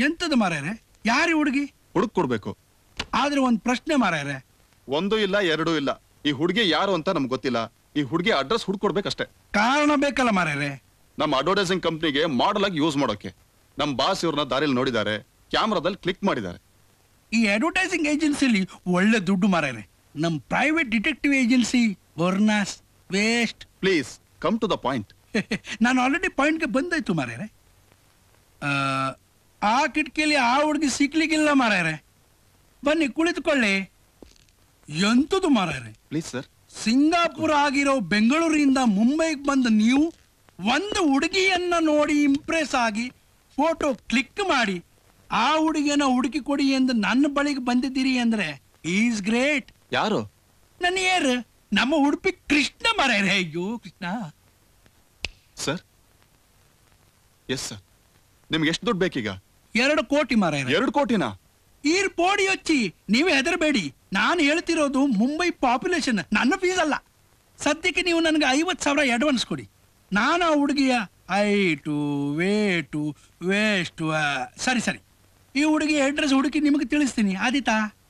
ಎಂತದ ಮಾರ್ಯಾರೆ ಯಾರಿ ಹುಡುಗಿ ಹುಡುಕ್ ಕೊಡ್ಬೇಕು ಆದ್ರೆ ಒಂದ್ ಪ್ರಶ್ನೆ ಮಾರ್ಯಾರೆ ಒಂದು ಇಲ್ಲ ಎರಡು ಇಲ್ಲ ಈ ಹುಡುಗಿ ಯಾರು ಅಂತ ನಮ್ಗೆ ಗೊತ್ತಿಲ್ಲ ಈ ಹುಡುಗಿ ಅಡ್ರೆಸ್ ಹುಡ್ಕೊಡ್ಬೇಕಷ್ಟೇ ಕಾರಣ ಬೇಕಲ್ಲ ಮಾರ್ಯಾರೆ ನಮ್ಮ ಅಡ್ವರ್ಟೈಸಿಂಗ್ ಕಂಪ್ನಿಗೆ ಮಾಡಲ್ ಆಗಿ ಯೂಸ್ ಮಾಡೋಕೆ ನಮ್ ಬಾಸ್ ಇವ್ರನ್ನ ದಾರಿಲಿ ನೋಡಿದ್ದಾರೆ ಕ್ಯಾಮ್ರಾದಲ್ಲಿ ಕ್ಲಿಕ್ ಮಾಡಿದ್ದಾರೆ ಈ ಅಡ್ವರ್ಟೈಸಿಂಗ್ ಏಜೆನ್ಸಿಲಿ ಒಳ್ಳೆ ದುಡ್ಡು ಮಾರ್ಯಾರೆ ನಮ್ ಪ್ರೈವೇಟ್ ಡಿಟೆಕ್ಟಿವ್ ಏಜೆನ್ಸಿ ವರ್ನಾಸ್ waste please come to the point ನಾನು ಆಲ್ರೆಡಿ ಪಾಯಿಂಟ್ಗೆ ಬಂದಾಯ್ತು ಮಾರ್ಯಾರೆ ಆ, ಆ ಕಿಟಕಿಯಲ್ಲಿ ಆ ಹುಡುಗಿ ಸಿಕ್ಲಿಕ್ಕಿಲ್ಲ ಮಾರ್ಯಾರೆ ಬನ್ನಿ ಕುಳಿತುಕೊಳ್ಳಿ ಎಂತದು ಮಾರ್ಯಾರೆ ಪ್ಲೀಸ್ ಸರ್ ಸಿಂಗಾಪುರ ಆಗಿರೋ ಬೆಂಗಳೂರಿಂದ ಮುಂಬೈಗೆ ಬಂದ ನೀವು ಒಂದು ಹುಡುಗಿಯನ್ನ ನೋಡಿ ಇಂಪ್ರೆಸ್ ಆಗಿ ಫೋಟೋ ಕ್ಲಿಕ್ ಮಾಡಿ ಆ ಹುಡುಗಿಯನ್ನ ಹುಡುಕಿ ಕೊಡಿ ಎಂದು ನನ್ನ ಬಳಿಗೆ ಬಂದಿದ್ದೀರಿ ಅಂದ್ರೆ ಈಸ್ ಗ್ರೇಟ್ ಯಾರು ನನ್ನ ಏರ್ ನಮ್ಮ ಉಡುಪಿ ಕೃಷ್ಣ ಮರೇರೆ ಅಯ್ಯೋ ಕೃಷ್ಣ ಸರ್ ಎಸ್ ಸರ್ ನಿಮ್ಗೆ ಎಷ್ಟು ದುಡ್ಡು ಬೇಕೀಗ ಎರಡು ಕೋಟಿ ಮರೇರೆ ಎರಡು ಕೋಟಿನಾ ಈರ್ ಪೋಡಿ ಹಚ್ಚಿ ನೀವೇ ಹೆದರಬೇಡಿ ನಾನು ಹೇಳ್ತಿರೋದು ಮುಂಬೈ ಪಾಪ್ಯುಲೇಷನ್ ನನ್ನ ಫೀಸ್ ಅಲ್ಲ ಸದ್ಯಕ್ಕೆ ನೀವು ನನಗೆ ಐವತ್ತು ಸಾವಿರ ಅಡ್ವಾನ್ಸ್ ಕೊಡಿ ನಾನು ಆ ಹುಡುಗಿಯ ಐಟು ವೇಟು ವೇಸ್ಟು ಸರಿ ಸರಿ ಈ ಹುಡುಗಿ ಅಡ್ರೆಸ್ ಹುಡುಕಿ ನಿಮಗೆ ತಿಳಿಸ್ತೀನಿ ಆದಿತಾ